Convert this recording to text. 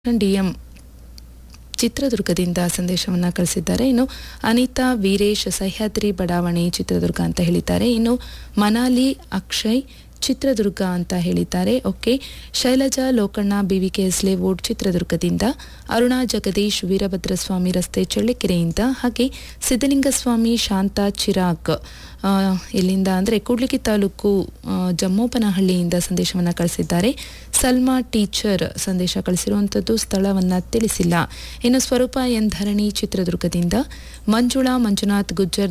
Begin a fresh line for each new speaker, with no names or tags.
DM ಚಿತ್ರದುರ್ಗದಿಂದ ಸಂದೇಶವನ್ನ ಕಳಿಸಿದ್ದಾರೆ ಇನ್ನು ಅನಿತಾ ವೀರೇಶ್ ಸಹ್ಯಾದ್ರಿ ಬಡಾವಣೆ ಚಿತ್ರದುರ್ಗ ಅಂತ ಹೇಳಿದ್ದಾರೆ ಇನ್ನು ಮನಾಲಿ ಅಕ್ಷಯ್ ಚಿತ್ರದುರ್ಗ ಅಂತ ಹೇಳಿದ್ದಾರೆ okay Shailaja Lokanna B V K S layout ಚಿತ್ರದುರ್ಗದಿಂದ ಅರುಣಾ ಜಗದೀಶ್ ವೀರಭದ್ರಸ್ವಾಮಿ ರಸ್ತೆ ಚಳ್ಳಕೆರೆಯಿಂದ ಹಾಗೆ ಸಿದ್ದಲಿಂಗಸ್ವಾಮಿ ಶಾಂತಾ ಚಿರಾಗ್ ಆ, ಇಲ್ಲಿಂದ ಅಂದರೆ ಕೂಡ್ಲಿಗಿ ತಾಲೂಕು ಆ, ಜಮ್ಮೋಪನಹಳ್ಳಿಯಿಂದ ಸಂದೇಶವನ್ನು ಕಳಿಸಿದ್ದಾರೆ ಸಲ್ಮಾ ಟೀಚರ್ ಸಂದೇಶ ಕಳಿಸಿರುವಂಥದ್ದು ಸ್ಥಳವನ್ನು ತಿಳಿಸಿಲ್ಲ ಇನ್ನು ಸ್ವರೂಪ ಎನ್ ಧರಣಿ ಚಿತ್ರದುರ್ಗದಿಂದ ಮಂಜುಳಾ ಮಂಜುನಾಥ್ ಗುಜ್ಜರ್